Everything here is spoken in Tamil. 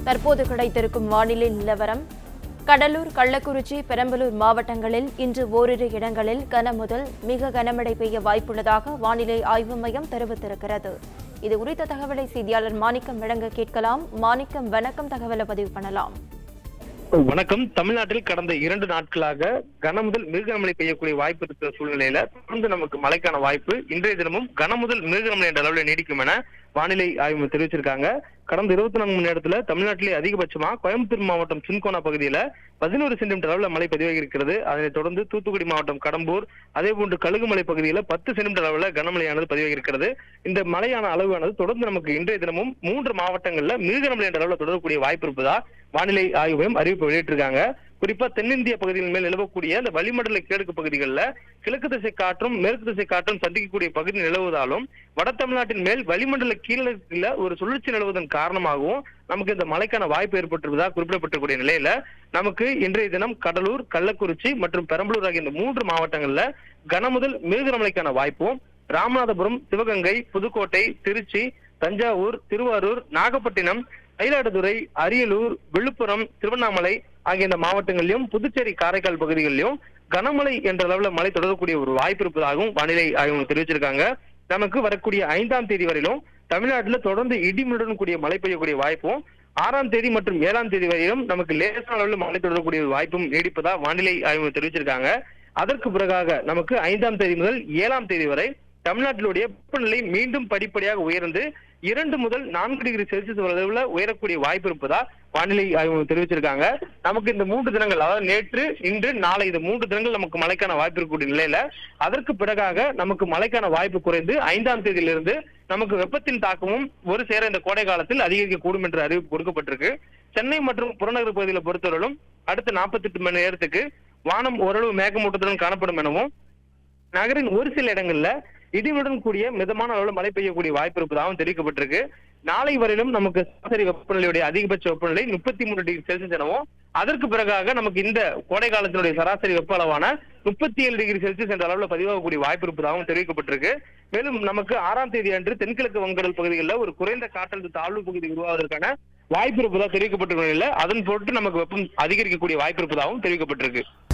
தற்போது கிடைத்திருக்கும் வானிலை நிலவரம் கடலூர் கள்ளக்குறிச்சி பெரம்பலூர் மாவட்டங்களில் இன்று ஓரிரு இடங்களில் கனமுதல் மிக கனமழை பெய்ய வாய்ப்புள்ளதாக வானிலை ஆய்வு மையம் தெரிவித்திருக்கிறது இது குறித்த தகவலை செய்தியாளர் மாணிக்கம் வழங்க கேட்கலாம் மாணிக்கம் வணக்கம் தகவலை பதிவு பண்ணலாம் வணக்கம் தமிழ்நாட்டில் கடந்த இரண்டு நாட்களாக கனமுதல் மிக கனமழை பெய்யக்கூடிய வாய்ப்பு இருக்கிற சூழ்நிலையில தொடர்ந்து நமக்கு மழைக்கான வாய்ப்பு இன்றைய தினமும் கனமுதல் மிக கனமழை என்ற அளவில் நீடிக்கும் என வானிலை ஆய்வு மையம் தெரிவிச்சிருக்காங்க கடந்த இருபத்தி நான்கு மணி நேரத்துல தமிழ்நாட்டிலே அதிகபட்சமா கோயம்புத்தூர் மாவட்டம் சின்கோனா பகுதியில பதினோரு சென்டிமீட்டர் அளவுல மழை பதிவாகி இருக்கிறது அதனைத் தொடர்ந்து தூத்துக்குடி மாவட்டம் கடம்பூர் அதே போன்று கழுகுமலை பகுதியில பத்து சென்டிமீட்டர் அளவுல கனமழையானது பதிவாகி இருக்கிறது இந்த மழையான அளவானது தொடர்ந்து நமக்கு இன்றைய தினமும் மூன்று மாவட்டங்கள்ல மிக கனமழை என்ற அளவுல தொடரக்கூடிய வாய்ப்பு இருப்பதா வானிலை ஆய்வு மையம் அறிவிப்பு வெளியிட்டிருக்காங்க குறிப்பா தென்னிந்திய பகுதியின் மேல் நிலவக்கூடிய அந்த வளிமண்டல கிழக்கு பகுதிகளில் கிழக்கு திசை காற்றும் மேற்கு திசை காற்றும் சந்திக்கக்கூடிய பகுதி நிலவுவதாலும் வட தமிழ்நாட்டின் மேல் வளிமண்டல கீழ ஒரு சுழற்சி நிலவுவதன் காரணமாகவும் நமக்கு இந்த மழைக்கான வாய்ப்பு ஏற்பட்டிருப்பதாக குறிப்பிடப்பட்டிருக்கூடிய நிலையில நமக்கு இன்றைய தினம் கடலூர் கள்ளக்குறிச்சி மற்றும் பெரம்பலூர் ஆகிய இந்த மூன்று மாவட்டங்கள்ல கனமுதல் மிக கனமழைக்கான வாய்ப்பும் ராமநாதபுரம் சிவகங்கை புதுக்கோட்டை திருச்சி தஞ்சாவூர் திருவாரூர் நாகப்பட்டினம் மயிலாடுதுறை அரியலூர் விழுப்புரம் திருவண்ணாமலை ஆகிய இந்த மாவட்டங்களிலும் புதுச்சேரி காரைக்கால் பகுதிகளிலும் கனமழை என்ற அளவுல மழை தொடரக்கூடிய ஒரு வாய்ப்பு இருப்பதாகவும் வானிலை ஆய்வு தெரிவிச்சிருக்காங்க நமக்கு வரக்கூடிய ஐந்தாம் தேதி வரையிலும் தமிழ்நாட்டில் தொடர்ந்து இடிமுடன் கூடிய மழை பெய்யக்கூடிய வாய்ப்பும் ஆறாம் தேதி மற்றும் ஏழாம் தேதி வரையிலும் நமக்கு லேசான அளவில் மழை தொடரக்கூடிய ஒரு வாய்ப்பும் நீடிப்பதா வானிலை ஆய்வு தெரிவிச்சிருக்காங்க அதற்கு பிறகாக நமக்கு ஐந்தாம் தேதி முதல் ஏழாம் தேதி வரை தமிழ்நாட்டிலுடைய வெப்பநிலை மீண்டும் படிப்படியாக உயர்ந்து இரண்டு முதல் நான்கு டிகிரி செல்சியஸ் அளவுல உயரக்கூடிய வாய்ப்பு இருப்பதா வானிலை ஆய்வு தெரிவிச்சிருக்காங்க நமக்கு இந்த மூன்று தினங்கள் அதாவது நேற்று இன்று நாளை இந்த மூன்று தினங்கள் நமக்கு மழைக்கான வாய்ப்பு இருக்கக்கூடிய நிலையில அதற்கு பிறகாக நமக்கு மழைக்கான வாய்ப்பு குறைந்து ஐந்தாம் தேதியிலிருந்து நமக்கு வெப்பத்தின் தாக்கமும் ஒரு சேர இந்த கோடை காலத்தில் அதிகரிக்கக்கூடும் என்ற அறிவிப்பு கொடுக்கப்பட்டிருக்கு சென்னை மற்றும் புறநகர் பகுதிகளை பொறுத்தவரையிலும் அடுத்த நாற்பத்தி எட்டு மணி நேரத்துக்கு வானம் ஓரளவு மேகமூட்டத்துடன் காணப்படும் எனவும் நகரின் ஒரு சில இடங்கள்ல இடியுடன் கூடிய மிதமான அளவில் மழை பெய்யக்கூடிய வாய்ப்பு இருப்பதாகவும் தெரிவிக்கப்பட்டிருக்கு நாளை வரையிலும் நமக்கு சராசரி வெப்பநிலையுடைய அதிகபட்ச வெப்பநிலை முப்பத்தி மூணு டிகிரி செல்சியஸ் எனவும் அதற்கு பிறகாக நமக்கு இந்த கோடை காலத்தினுடைய சராசரி வெப்ப அளவான முப்பத்தி ஏழு டிகிரி செல்சியஸ் என்ற அளவில் பதிவாகக்கூடிய வாய்ப்பு இருப்பதாகவும் தெரிவிக்கப்பட்டிருக்கு மேலும் நமக்கு ஆறாம் தேதி அன்று தென்கிழக்கு வங்கடல் பகுதிகளில் ஒரு குறைந்த காற்றழுத்த தாழ்வு பகுதி உருவாவதற்கான வாய்ப்பு இருப்பதாக தெரிவிக்கப்பட்டிருக்க நிலையில அதன் பொருட்டு நமக்கு வெப்பம் அதிகரிக்கக்கூடிய வாய்ப்பு இருப்பதாகவும் தெரிவிக்கப்பட்டிருக்கு